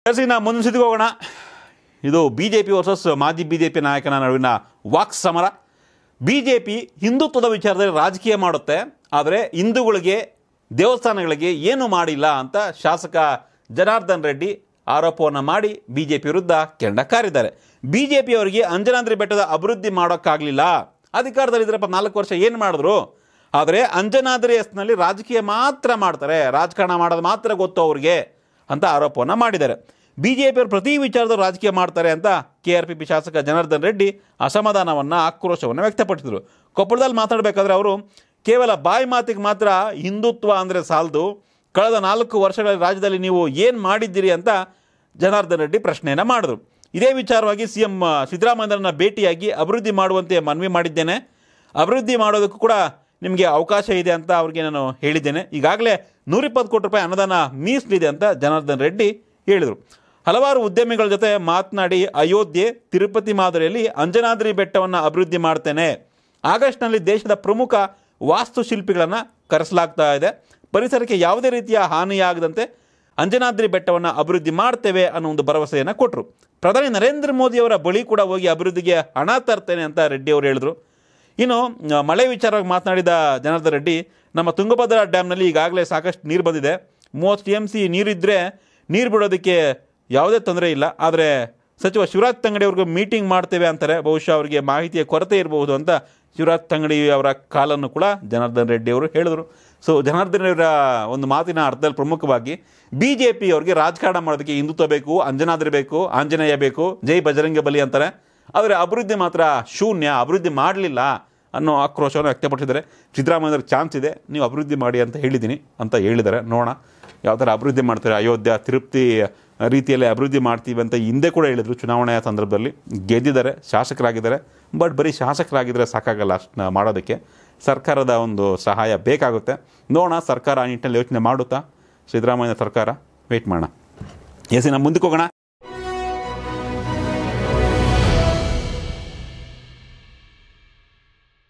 ಸರಿ ನಾ ಮುಂದಿನ ಸುದ್ದಿಗೆ ಹೋಗೋಣ ಇದು ಬಿ ಜೆ ಪಿ ವರ್ಸಸ್ ಮಾಜಿ ಬಿ ಜೆ ಪಿ ನಾಯಕನ ನಡುವಿನ ವಾಕ್ ಸಮರ ಬಿ ಜೆ ಪಿ ಹಿಂದುತ್ವದ ವಿಚಾರದಲ್ಲಿ ರಾಜಕೀಯ ಮಾಡುತ್ತೆ ಆದರೆ ಹಿಂದೂಗಳಿಗೆ ದೇವಸ್ಥಾನಗಳಿಗೆ ಏನು ಮಾಡಿಲ್ಲ ಅಂತ ಶಾಸಕ ಜನಾರ್ದನ್ ರೆಡ್ಡಿ ಆರೋಪವನ್ನು ಮಾಡಿ ಬಿ ಜೆ ಪಿ ವಿರುದ್ಧ ಕೆಂಡ ಕಾರಿದ್ದಾರೆ ಬಿ ಜೆ ಪಿಯವರಿಗೆ ಅಂಜನಾದ್ರಿ ಬೆಟ್ಟದ ಅಭಿವೃದ್ಧಿ ಮಾಡೋಕ್ಕಾಗಲಿಲ್ಲ ಅಧಿಕಾರದಲ್ಲಿದ್ದರಪ್ಪ ನಾಲ್ಕು ವರ್ಷ ಏನು ಮಾಡಿದ್ರು ಆದರೆ ಅಂಜನಾದ್ರಿ ಹೆಸರಿನಲ್ಲಿ ರಾಜಕೀಯ ಮಾತ್ರ ಮಾಡ್ತಾರೆ ರಾಜಕಾರಣ ಮಾಡೋದು ಮಾತ್ರ ಗೊತ್ತು ಅವ್ರಿಗೆ ಅಂತ ಆರೋಪವನ್ನು ಮಾಡಿದ್ದಾರೆ ಬಿ ಜೆ ಪಿಯವರು ಪ್ರತಿ ವಿಚಾರದ ರಾಜಕೀಯ ಮಾಡ್ತಾರೆ ಅಂತ ಕೆ ಆರ್ ಪಿ ಪಿ ಶಾಸಕ ಜನಾರ್ದನ್ ರೆಡ್ಡಿ ಅಸಮಾಧಾನವನ್ನು ಆಕ್ರೋಶವನ್ನು ವ್ಯಕ್ತಪಡಿಸಿದರು ಕೊಪ್ಪಳದಲ್ಲಿ ಮಾತಾಡಬೇಕಾದ್ರೆ ಅವರು ಕೇವಲ ಬಾಯಿ ಮಾತಿಗೆ ಮಾತ್ರ ಹಿಂದುತ್ವ ಅಂದರೆ ಸಾಲದು ಕಳೆದ ನಾಲ್ಕು ವರ್ಷಗಳ ರಾಜ್ಯದಲ್ಲಿ ನೀವು ಏನು ಮಾಡಿದ್ದೀರಿ ಅಂತ ಜನಾರ್ದನ್ ರೆಡ್ಡಿ ಪ್ರಶ್ನೆಯನ್ನು ಮಾಡಿದ್ರು ಇದೇ ವಿಚಾರವಾಗಿ ಸಿ ಎಂ ಸಿದ್ದರಾಮಯ್ಯರನ್ನ ಭೇಟಿಯಾಗಿ ಅಭಿವೃದ್ಧಿ ಮಾಡುವಂತೆ ಮನವಿ ಮಾಡಿದ್ದೇನೆ ಅಭಿವೃದ್ಧಿ ಮಾಡೋದಕ್ಕೂ ಕೂಡ ನಿಮಗೆ ಅವಕಾಶ ಇದೆ ಅಂತ ಅವ್ರಿಗೆ ನಾನು ಹೇಳಿದ್ದೇನೆ ಈಗಾಗಲೇ ನೂರಿಪ್ಪತ್ತು ಕೋಟಿ ರೂಪಾಯಿ ಅನುದಾನ ಮೀಸಲಿದೆ ಅಂತ ಜನಾರ್ದನ್ ರೆಡ್ಡಿ ಹೇಳಿದರು ಹಲವಾರು ಉದ್ಯಮಿಗಳ ಜೊತೆ ಮಾತನಾಡಿ ಅಯೋಧ್ಯೆ ತಿರುಪತಿ ಮಾದರಿಯಲ್ಲಿ ಅಂಜನಾದ್ರಿ ಬೆಟ್ಟವನ್ನು ಅಭಿವೃದ್ಧಿ ಮಾಡ್ತೇನೆ ಆಗಸ್ಟ್ನಲ್ಲಿ ದೇಶದ ಪ್ರಮುಖ ವಾಸ್ತುಶಿಲ್ಪಿಗಳನ್ನು ಕರೆಸಲಾಗ್ತಾ ಇದೆ ಪರಿಸರಕ್ಕೆ ಯಾವುದೇ ರೀತಿಯ ಹಾನಿಯಾಗದಂತೆ ಅಂಜನಾದ್ರಿ ಬೆಟ್ಟವನ್ನು ಅಭಿವೃದ್ಧಿ ಮಾಡ್ತೇವೆ ಅನ್ನೋ ಒಂದು ಭರವಸೆಯನ್ನು ಕೊಟ್ಟರು ಪ್ರಧಾನಿ ನರೇಂದ್ರ ಮೋದಿಯವರ ಬಳಿ ಕೂಡ ಹೋಗಿ ಅಭಿವೃದ್ಧಿಗೆ ಹಣ ತರ್ತೇನೆ ಅಂತ ರೆಡ್ಡಿ ಅವರು ಹೇಳಿದರು ಇನ್ನು ಆ, ಮಳೆ ವಿಚಾರವಾಗಿ ಮಾತನಾಡಿದ ಜನಾರ್ದನ್ ರೆಡ್ಡಿ ನಮ್ಮ ತುಂಗಭದ್ರಾ ಡ್ಯಾಮ್ನಲ್ಲಿ ಈಗಾಗಲೇ ಸಾಕಷ್ಟು ನೀರು ಬಂದಿದೆ ಮೂವತ್ತು ಟಿ ಎಮ್ ಸಿ ನೀರಿದ್ದರೆ ನೀರು ಬಿಡೋದಕ್ಕೆ ಯಾವುದೇ ತೊಂದರೆ ಇಲ್ಲ ಆದರೆ ಸಚಿವ ಶಿವರಾಜ್ ತಂಗಡಿ ಅವ್ರಿಗೆ ಮೀಟಿಂಗ್ ಮಾಡ್ತೇವೆ ಅಂತಾರೆ ಬಹುಶಃ ಅವರಿಗೆ ಮಾಹಿತಿಯ ಕೊರತೆ ಇರಬಹುದು ಅಂತ ಶಿವರಾಜ್ ತಂಗಡಿ ಅವರ ಕಾಲನ್ನು ಕೂಡ ಜನಾರ್ದನ್ ರೆಡ್ಡಿ ಅವರು ಹೇಳಿದರು ಸೊ ಜನಾರ್ದನ್ ಅವರ ಒಂದು ಮಾತಿನ ಅರ್ಥದಲ್ಲಿ ಪ್ರಮುಖವಾಗಿ ಬಿ ಜೆ ಪಿ ಅವರಿಗೆ ರಾಜಕಾರಣ ಮಾಡೋದಕ್ಕೆ ಹಿಂದುತ್ವ ಬೇಕು ಅಂಜನಾದ್ರಿ ಬೇಕು ಆಂಜನೇಯ ಬೇಕು ಜೈ ಬಜರಂಗ ಬಲಿ ಅಂತಾರೆ ಆದರೆ ಅಭಿವೃದ್ಧಿ ಮಾತ್ರ ಶೂನ್ಯ ಅಭಿವೃದ್ಧಿ ಮಾಡಲಿಲ್ಲ ಅನ್ನೋ ಆಕ್ರೋಶವನ್ನು ವ್ಯಕ್ತಪಡಿಸಿದ್ದಾರೆ ಸಿದ್ದರಾಮಯ್ಯವ್ರಿಗೆ ಚಾನ್ಸ್ ಇದೆ ನೀವು ಅಭಿವೃದ್ಧಿ ಮಾಡಿ ಅಂತ ಹೇಳಿದ್ದೀನಿ ಅಂತ ಹೇಳಿದ್ದಾರೆ ನೋಡೋಣ ಯಾವ ಥರ ಅಭಿವೃದ್ಧಿ ಮಾಡ್ತಾರೆ ಅಯೋಧ್ಯ ತಿರುಪತಿ ರೀತಿಯಲ್ಲಿ ಅಭಿವೃದ್ಧಿ ಮಾಡ್ತೀವಿ ಅಂತ ಹಿಂದೆ ಕೂಡ ಹೇಳಿದರು ಚುನಾವಣೆಯ ಸಂದರ್ಭದಲ್ಲಿ ಗೆದ್ದಿದ್ದಾರೆ ಶಾಸಕರಾಗಿದ್ದಾರೆ ಬಟ್ ಬರೀ ಶಾಸಕರಾಗಿದ್ದರೆ ಸಾಕಾಗಲ್ಲ ಅಷ್ಟು ಮಾಡೋದಕ್ಕೆ ಸರ್ಕಾರದ ಒಂದು ಸಹಾಯ ಬೇಕಾಗುತ್ತೆ ನೋಡೋಣ ಸರ್ಕಾರ ಆ ನಿಟ್ಟಿನಲ್ಲಿ ಯೋಚನೆ ಮಾಡುತ್ತಾ ಸಿದ್ದರಾಮಯ್ಯ ಸರ್ಕಾರ ವೆಯ್ಟ್ ಮಾಡೋಣ ಎಸ್ ಇನ್ನು ಮುಂದಕ್ಕೆ ಹೋಗೋಣ